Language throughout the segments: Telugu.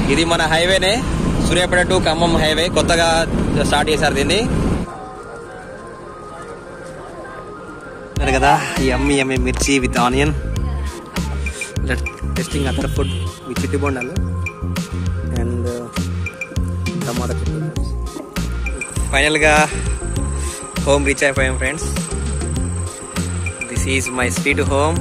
ఇది మన హైవేనే సూర్యాపేట టు ఖమ్మం హైవే కొత్తగా స్టార్ట్ చేశారు దీన్ని చూస్తున్నారు కదా ఈ అమ్మి అమ్మి mirchi with onion testing other food with చిట్టి బొండాలు అండ్ టమాటా చట్నీ ఫైనల్గా హోమ్ రీచ్ అయిపోయాం friends this is my street home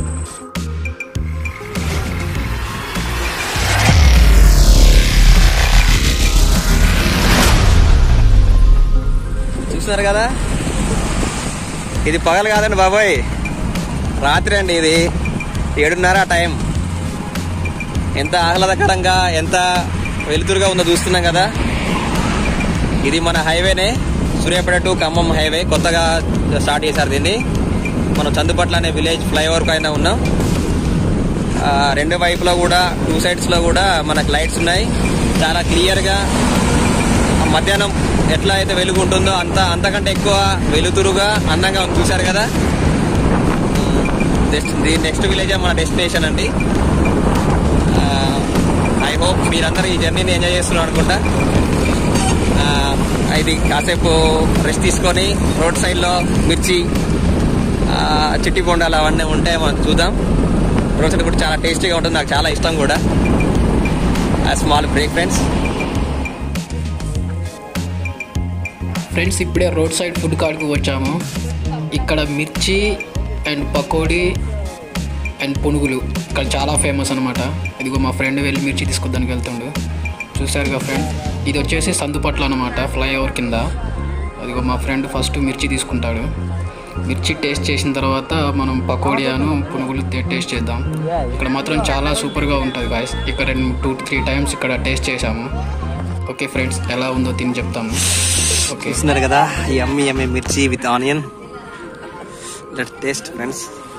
చూస్తున్నారు కదా ఇది పగలు కాదండి బాబాయ్ రాత్రి అండి ఇది ఏడున్నర ఆ టైం ఎంత ఆహ్లాదకరంగా ఎంత వెలుతురుగా ఉందో చూస్తున్నాం కదా ఇది మన హైవేనే సూర్యాపేట టు ఖమ్మం హైవే కొత్తగా స్టార్ట్ చేశారు దీన్ని మనం చందుపట్ల అనే విలేజ్ ఫ్లైఓవర్ పైన ఉన్నాం ఆ, రెండు వైపులా కూడా టూ సైడ్స్ లో కూడా మనకు లైట్స్ ఉన్నాయి చాలా క్లియర్ గా ఆ మధ్యాహ్నం ఎట్లా అయితే వెలుగు ఉంటుందో అంత అంతకంటే ఎక్కువ వెలుతురుగా అందంగా ఉంది. చూశారు కదా నెక్స్ట్ విలేజ్ మన డెస్టినేషన్ అండి ఐ హోప్ మీరందరూ ఈ జర్నీని ఎంజాయ్ చేస్తున్నారు అనుకుంటా ఆ, ఇది కాసేపు రెస్ట్ తీసుకొని రోడ్ సైడ్ లో మిర్చి ఆ, చిట్టి బొండాలు అవన్నీ ఉంటే మనం చూద్దాం రోడ్ సైడ్ కూడా చాలా టేస్టీగా ఉంటుంది నాకు చాలా ఇష్టం కూడా స్మాల్ బ్రేక్ ఫ్రెండ్స్ ఫ్రెండ్స్ ఇప్పుడే రోడ్ సైడ్ ఫుడ్ కార్ట్కి వచ్చాము ఇక్కడ మిర్చి అండ్ పకోడీ అండ్ పునుగులు ఇక్కడ చాలా ఫేమస్ అనమాట ఇదిగో మా ఫ్రెండ్ వెళ్ళి మిర్చి తీసుకొద్దానికి వెళ్తుండు చూసారుగా ఫ్రెండ్ ఇది వచ్చేసి సందుపట్ల అనమాట ఫ్లైఓవర్ కింద అదిగో మా ఫ్రెండ్ ఫస్ట్ మిర్చి తీసుకుంటాడు మిర్చి టేస్ట్ చేసిన తర్వాత మనం పకోడియాను పునుగులు తే- టేస్ట్ చేద్దాం ఇక్కడ మాత్రం చాలా సూపర్గా ఉంటుంది గాయస్ ఇక్కడ రెండు టూ త్రీ టైమ్స్ ఇక్కడ టేస్ట్ చేసాము ఓకే ఫ్రెండ్స్ ఎలా ఉందో తిని చెప్తాము ఓకే చూస్తున్నారు కదా ఈ అమ్మి అమ్మి mirchi with onion let taste friends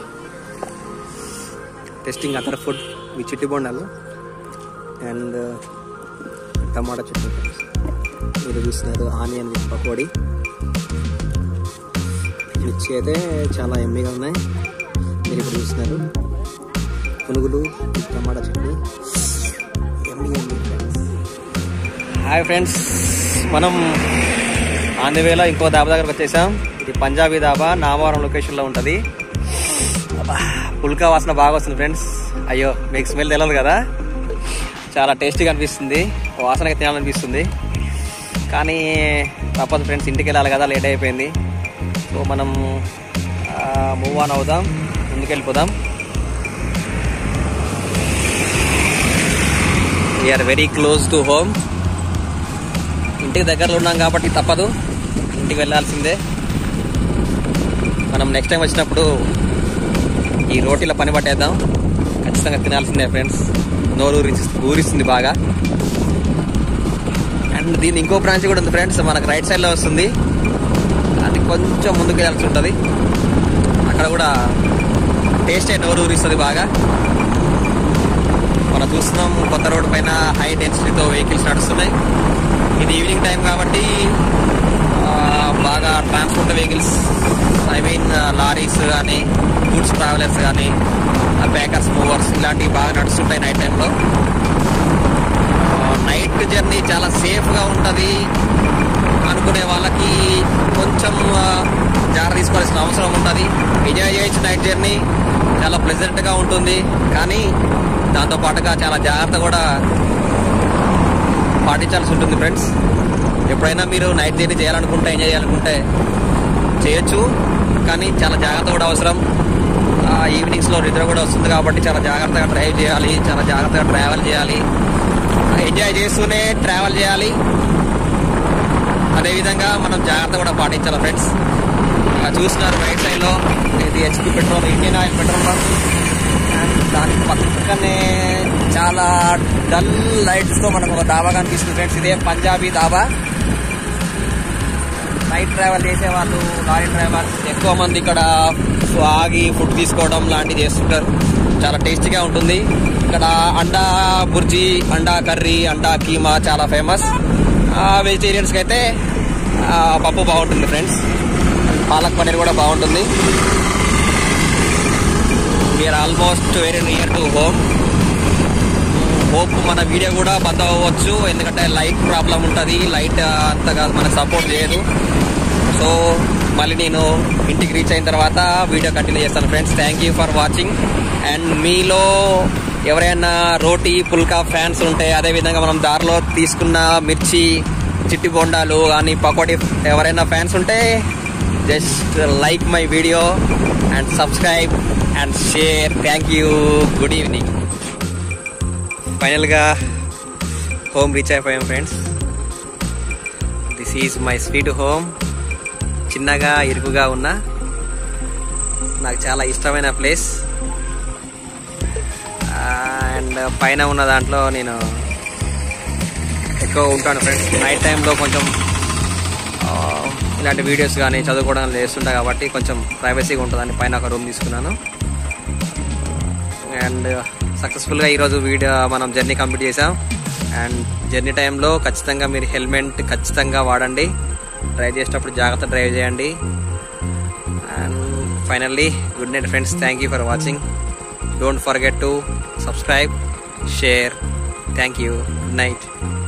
testing other food with చిట్టి బొండాలు అండ్ టమాటా చట్నీ ఫ్రెండ్స్ మీరు చూస్తున్నారు ఆనియన్ విత్ పకోడీ మిర్చి అయితే చాలా ఎమ్మిగా ఉన్నాయి మీరు ఇప్పుడు చూస్తున్నారు పునుగులు with టమాటా చట్నీ ఎమ్మి ఎమ్మి ఫ్రెండ్స్ హాయ్ ఫ్రెండ్స్ మనం ఆంధ్ర వేలో ఇంకో దాబా దగ్గరకు వచ్చేసాం ఇది పంజాబీ దాబా నామవరం లొకేషన్లో ఉంటుంది అబ్బా, పుల్కా వాసన బాగా వస్తుంది ఫ్రెండ్స్ అయ్యో మీకు స్మెల్ తెలియదు కదా చాలా టేస్టీగా అనిపిస్తుంది వాసనగా తినాలనిపిస్తుంది కానీ తప్పదు ఫ్రెండ్స్ ఇంటికి వెళ్ళాలి కదా లేట్ అయిపోయింది సో మనం మూవ్ ఆన్ అవుదాం ముందుకు వెళ్ళిపోదాం we are very close to home ఇంటికి దగ్గరలో ఉన్నాం కాబట్టి తప్పదు ఇంటికి వెళ్ళాల్సిందే మనం నెక్స్ట్ టైం వచ్చినప్పుడు ఈ రోటీల పని పట్టేద్దాం ఖచ్చితంగా తినాల్సిందే ఫ్రెండ్స్ నోరు ఊరి ఊరిస్తుంది బాగా అండ్ దీని ఇంకో బ్రాంచ్ కూడా ఉంది ఫ్రెండ్స్ మనకు రైట్ సైడ్లో వస్తుంది అది కొంచెం ముందుకు వెళ్ళాల్సి ఉంటుంది అక్కడ కూడా టేస్ట్ నోరు ఊరిస్తుంది బాగా మనం చూస్తున్నాం కొత్త రోడ్ పైన హై డెన్సిటీతో వెహికల్స్ నడుస్తున్నాయి ఇది ఈవినింగ్ టైం కాబట్టి ఆ, బాగా transport vehicles I mean lorries కానీ గూడ్స్ ట్రావెలర్స్ కానీ బ్యాకర్స్ మూవర్స్ ఇలాంటివి బాగా నడుస్తుంటాయి నైట్ టైంలో నైట్ జర్నీ చాలా సేఫ్గా ఉంటుంది అనుకునే వాళ్ళకి కొంచెం ఆ, జాగ్రత్త తీసుకోవాల్సిన అవసరం ఉంటుంది ఎంజాయ్ చేయొచ్చు నైట్ జర్నీ చాలా ప్లెజెంట్గా ఉంటుంది కానీ దాంతో పాటుగా చాలా జాగ్రత్త కూడా పాటించాల్సి ఉంటుంది ఫ్రెండ్స్ ఎప్పుడైనా మీరు నైట్ జర్నీ చేయాలనుకుంటే ఎంజాయ్ చేయాలనుకుంటే చేయొచ్చు కానీ చాలా జాగ్రత్త కూడా అవసరం ఈవినింగ్స్లో నిద్ర కూడా వస్తుంది కాబట్టి చాలా జాగ్రత్తగా డ్రైవ్ చేయాలి చాలా జాగ్రత్తగా ట్రావెల్ చేయాలి ఎంజాయ్ చేస్తూనే ట్రావెల్ చేయాలి అదేవిధంగా మనం జాగ్రత్త కూడా పాటించాలి ఫ్రెండ్స్ చూస్తున్నారు రైట్ సైడ్లో ఇది HP petrol Indian Oil petrol bunk and దాని పక్కనే చాలా డల్ లైట్స్ తో మనకు ఒక దాబా కనిపిస్తుంది ఫ్రెండ్స్ ఇదే పంజాబీ దాబా నైట్ ట్రావెల్ చేసే వాళ్ళు లారీ డ్రైవర్స్ ఎక్కువ మంది ఇక్కడ ఆగి ఫుడ్ తీసుకోవడం లాంటివి చేస్తుంటారు చాలా టేస్టీగా ఉంటుంది ఇక్కడ అండా బుర్జీ అండా కర్రీ అండా కీమా చాలా ఫేమస్ వెజిటేరియన్స్కి అయితే ఆ, పప్పు బాగుంటుంది ఫ్రెండ్స్ పాలక్ పన్నీర్ కూడా బాగుంటుంది we are almost very near to home hope మన వీడియో కూడా బంద్ అవ్వచ్చు ఎందుకంటే లైట్ ప్రాబ్లం ఉంటుంది లైట్ అంతగా మనకు సపోర్ట్ చేయదు సో మళ్ళీ నేను ఇంటికి రీచ్ అయిన తర్వాత వీడియో కంటిన్యూ చేస్తాను friends thank you for watching and మీలో ఎవరైనా రోటీ పుల్కా ఫ్యాన్స్ ఉంటే అదేవిధంగా మనం దారిలో తీసుకున్న మిర్చి చిట్టి బొండాలు కానీ పకోడీ ఎవరైనా ఫ్యాన్స్ ఉంటే just like my video and subscribe and share thank you good evening ఫైనల్గా హోమ్ రీచ్ అయిపోయాం friends this is my sweet home చిన్నగా ఇరుకుగా ఉన్న నాకు చాలా ఇష్టమైన ప్లేస్ అండ్ పైన ఉన్న దాంట్లో నేను ఎక్కువ ఉంటాను ఫ్రెండ్స్ నైట్ టైంలో కొంచెం ఆ, ఇలాంటి వీడియోస్ కానీ చదువుకోవడం చేస్తుంటా కాబట్టి కొంచెం ప్రైవసీగా ఉంటుందని పైన ఒక రూమ్ తీసుకున్నాను అండ్ సక్సెస్ఫుల్గా ఈరోజు వీడియో మనం జర్నీ కంప్లీట్ చేసాం అండ్ జర్నీ టైంలో ఖచ్చితంగా మీరు హెల్మెట్ ఖచ్చితంగా వాడండి డ్రైవ్ చేసేటప్పుడు జాగ్రత్త డ్రైవ్ చేయండి and finally good night friends thank you for watching don't forget to subscribe share thank you good night